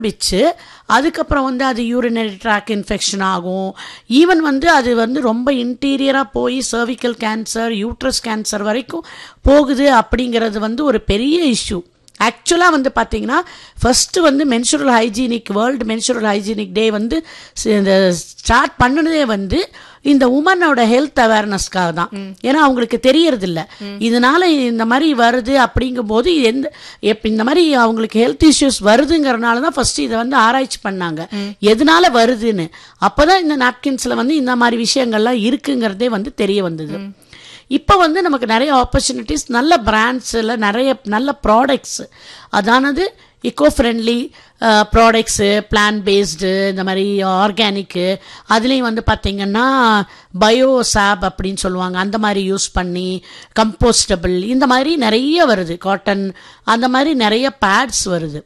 ஆரம்பிச்சு அதுக்கப்புறம் வந்து அது யூரினரி ட்ராக் இன்ஃபெக்ஷன் ஆகும் ஈவன் வந்து அது வந்து ரொம்ப இன்டீரியராக போய் சர்விக்கல் கேன்சர் யூட்ரஸ் கேன்சர் வரைக்கும் போகுது அப்படிங்கிறது வந்து ஒரு பெரிய இஷ்யூ ஆக்சுவலாக வந்து பார்த்தீங்கன்னா ஃபஸ்ட்டு வந்து menstrual hygienic world menstrual hygienic day வந்து சி- இந்த ஸ்டார்ட் பண்ணுனதே வந்து இந்த உமனோட ஹெல்த் அவேர்னஸ்க்காக தான் ஏன்னா அவங்களுக்கு தெரியறதில்ல இதனால இந்த மாதிரி வருது அப்படிங்கும்போது எந்த எப் இந்த மாதிரி அவங்களுக்கு ஹெல்த் இஷ்யூஸ் வருதுங்கிறனால தான் ஃபர்ஸ்ட் இதை வந்து ஆராய்ச்சி பண்ணாங்க எதனால வருதுன்னு அப்பதான் இந்த நாப்கின்ஸ்ல வந்து இந்த மாதிரி விஷயங்கள்லாம் இருக்குங்கிறதே வந்து தெரிய வந்தது இப்போ வந்து நமக்கு நிறைய ஆப்பர்ச்சுனிட்டிஸ் நல்ல பிராண்ட்ஸில் நிறைய நல்ல ப்ராடக்ட்ஸ் அதானது eco friendly products plant based இந்த மாதிரி ஆர்கானிக்கு அதுலேயும் வந்து பார்த்திங்கன்னா பயோ சாப் அப்படின்னு சொல்லுவாங்க அந்த மாதிரி யூஸ் பண்ணி கம்போஸ்டபிள் இந்த மாதிரி நிறைய வருது காட்டன் அந்த மாதிரி நிறைய பேட்ஸ் வருது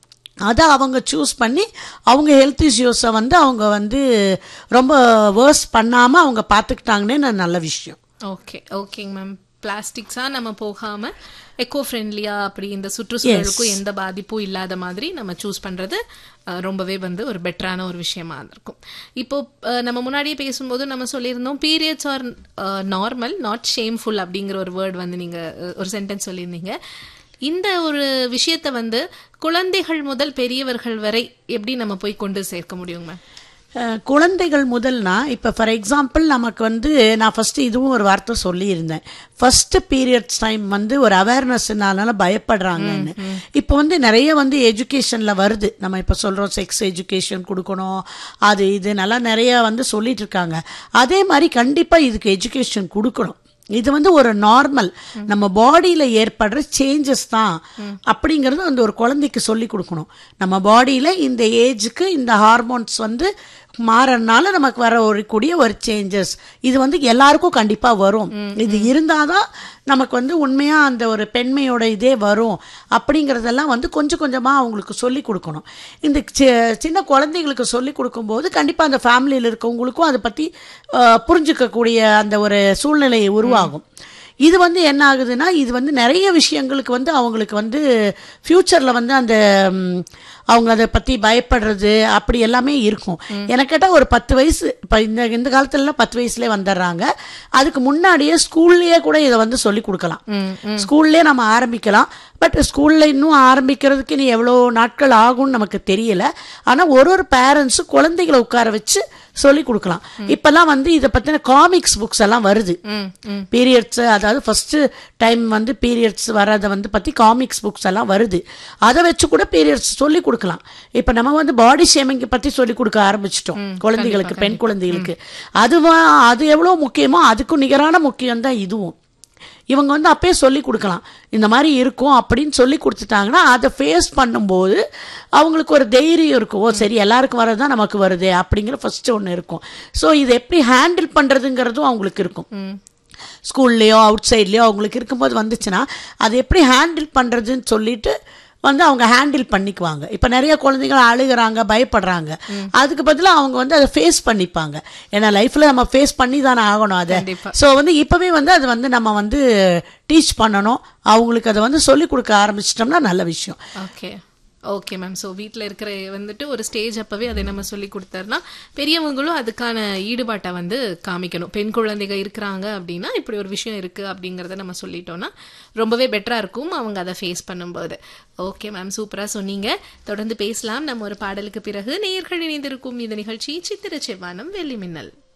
அதை அவங்க சூஸ் பண்ணி அவங்க ஹெல்த் இஷ்யூஸை வந்து அவங்க வந்து ரொம்ப வேர்ஸ் பண்ணாமல் அவங்க பார்த்துக்கிட்டாங்கன்னே நல்ல விஷயம் ஓகே ஓகேங்க மேம் பிளாஸ்டிக்ஸா நம்ம போகாம எக்கோ ஃப்ரெண்ட்லியா அப்படி இந்த சுற்றுச்சூழலுக்கும் எந்த பாதிப்பும் இல்லாத மாதிரி நம்ம சூஸ் பண்றது அஹ், ரொம்பவே வந்து ஒரு பெட்டரான ஒரு விஷயமா இருக்கும் இப்போ அஹ், நம்ம முன்னாடியே பேசும்போது நம்ம சொல்லியிருந்தோம் periods are normal not shameful அப்படிங்கிற ஒரு வேர்ட் வந்து நீங்க அஹ், ஒரு சென்டென்ஸ் சொல்லியிருந்தீங்க இந்த ஒரு விஷயத்த வந்து குழந்தைகள் முதல் பெரியவர்கள் வரை எப்படி நம்ம போய் கொண்டு சேர்க்க முடியும் மேம் அஹ், குழந்தைகள் முதல்னா இப்போ ஃபார் எக்ஸாம்பிள் நமக்கு வந்து நான் ஃபஸ்ட்டு இதுவும் ஒரு வார்த்தை சொல்லியிருந்தேன் ஃபர்ஸ்ட் பீரியட்ஸ் டைம் வந்து ஒரு அவேர்னஸ்னால பயப்படுறாங்கன்னு இப்போ வந்து நிறைய வந்து எஜுகேஷனில் வருது நம்ம இப்போ சொல்கிறோம் செக்ஸ் எஜுகேஷன் கொடுக்கணும் அது இது நல்லா நிறைய வந்து சொல்லிட்டு இருக்காங்க அதே மாதிரி கண்டிப்பாக இதுக்கு எஜுகேஷன் கொடுக்கணும் இது வந்து ஒரு நார்மல் நம்ம பாடியில ஏற்படுற சேஞ்சஸ் தான் அப்படிங்கறது வந்து ஒரு குழந்தைக்கு சொல்லி கொடுக்கணும் நம்ம பாடியில இந்த ஏஜுக்கு இந்த ஹார்மோன்ஸ் வந்து மாறனால நமக்கு வர ஒரு கூடிய ஒரு சேஞ்சஸ் இது வந்து எல்லாருக்கும் கண்டிப்பா வரும் இது இருந்தாதான் நமக்கு வந்து உண்மையா அந்த ஒரு பெண்மையோட இதே வரும் அப்படிங்கறதெல்லாம் வந்து கொஞ்சம் கொஞ்சமா அவங்களுக்கு சொல்லி கொடுக்கணும் இந்த சி- சின்ன குழந்தைகளுக்கு சொல்லி கொடுக்கும்போது கண்டிப்பா அந்த ஃபேமிலியில் இருக்கவங்களுக்கும் அதை பத்தி அஹ், புரிஞ்சுக்கக்கூடிய அந்த ஒரு சூழ்நிலை உருவாகும் இது வந்து என்ன ஆகுதுன்னா இது வந்து நிறைய விஷயங்களுக்கு வந்து அவங்களுக்கு வந்து ஃப்யூச்சரில் வந்து அந்த ம், அவங்க அதை பற்றி பயப்படுறது அப்படி எல்லாமே இருக்கும் எனக்கு கேட்டால் ஒரு பத்து வயசு இப்போ இந்த இந்த காலத்துலலாம் பத்து வயசுலேயே வந்துடுறாங்க அதுக்கு முன்னாடியே ஸ்கூல்லேயே கூட இதை வந்து சொல்லி கொடுக்கலாம் ஸ்கூல்லேயே நம்ம ஆரம்பிக்கலாம் பட் ஸ்கூலில் இன்னும் ஆரம்பிக்கிறதுக்கு நீ எவ்வளோ நாட்கள் ஆகும்னு நமக்கு தெரியல ஆனால் ஒரு ஒரு பேரண்ட்ஸும் குழந்தைகளை உட்கார வச்சு சொல்லி கொடுக்கலாம் இப்பெல்லாம் வந்து இதை பற்றின காமிக்ஸ் புக்ஸ் எல்லாம் வருது ம் ம் பீரியட்ஸ் அதாவது ஃபர்ஸ்ட் டைம் வந்து பீரியட்ஸ் வரதை வந்து பற்றி காமிக்ஸ் புக்ஸ் எல்லாம் வருது அதை வச்சு கூட பீரியட்ஸ் சொல்லி கொடுக்கலாம் இப்போ நம்ம வந்து பாடி ஷேமிங் பற்றி சொல்லி கொடுக்க ஆரம்பிச்சிட்டோம் குழந்தைகளுக்கு பெண் குழந்தைகளுக்கு அதுவா அது எவ்வளோ முக்கியமோ அதுக்கும் நிகரான முக்கியம் தான் இதுவும் இவங்க வந்து அப்பயே சொல்லி கொடுக்கலாம் இந்த மாதிரி இருக்கும் அப்படின்னு சொல்லி கொடுத்துட்டாங்கன்னா அதை ஃபேஸ் பண்ணும்போது அவங்களுக்கு ஒரு தைரியம் இருக்கும் ஓ சரி எல்லாருக்கும் வரது தான் நமக்கு வருது அப்படிங்கிற ஃபர்ஸ்ட் ஒன்று இருக்கும் ஸோ இதை எப்படி ஹேண்டில் பண்ணுறதுங்கிறதும் அவங்களுக்கு இருக்கும் ஸ்கூல்லையோ அவுட் சைட்லேயோ அவங்களுக்கு இருக்கும்போது வந்துச்சுன்னா அதை எப்படி ஹேண்டில் பண்ணுறதுன்னு சொல்லிட்டு வந்து அவங்க ஹேண்டில் பண்ணிக்குவாங்க இப்போ நிறைய குழந்தைகள் அழுகுறாங்க பயப்படுறாங்க அதுக்கு பதிலாக அவங்க வந்து அதை ஃபேஸ் பண்ணிப்பாங்க ஏன்னா லைஃப்பில் நம்ம ஃபேஸ் பண்ணி தானே ஆகணும் அதை கண்டிப்பா. ஸோ வந்து இப்போவே வந்து அது வந்து நம்ம வந்து டீச் பண்ணணும் அவங்களுக்கு அதை வந்து சொல்லிக் கொடுக்க ஆரம்பிச்சிட்டோம்னா நல்ல விஷயம் ஓகே ஓகே மேம் ஸோ வீட்டில் இருக்கிற வந்துட்டு ஒரு ஸ்டேஜ் அப்பவே அதை நம்ம சொல்லி கொடுத்தோம்னா பெரியவங்களும் அதுக்கான ஈடுபாட்டை வந்து காமிக்கணும் பெண் குழந்தைங்க இருக்கிறாங்க அப்படின்னா இப்படி ஒரு விஷயம் இருக்கு அப்படிங்கிறத நம்ம சொல்லிட்டோம்னா ரொம்பவே பெட்டரா இருக்கும் அவங்க அதை ஃபேஸ் பண்ணும்போது ஓகே மேம் சூப்பரா சொன்னீங்க தொடர்ந்து பேசலாம் நம்ம ஒரு பாடலுக்கு பிறகு நேயர்கள் இணைந்திருக்கும் இந்த நிகழ்ச்சி சித்திர செவ்வானம் வெள்ளி மின்னல்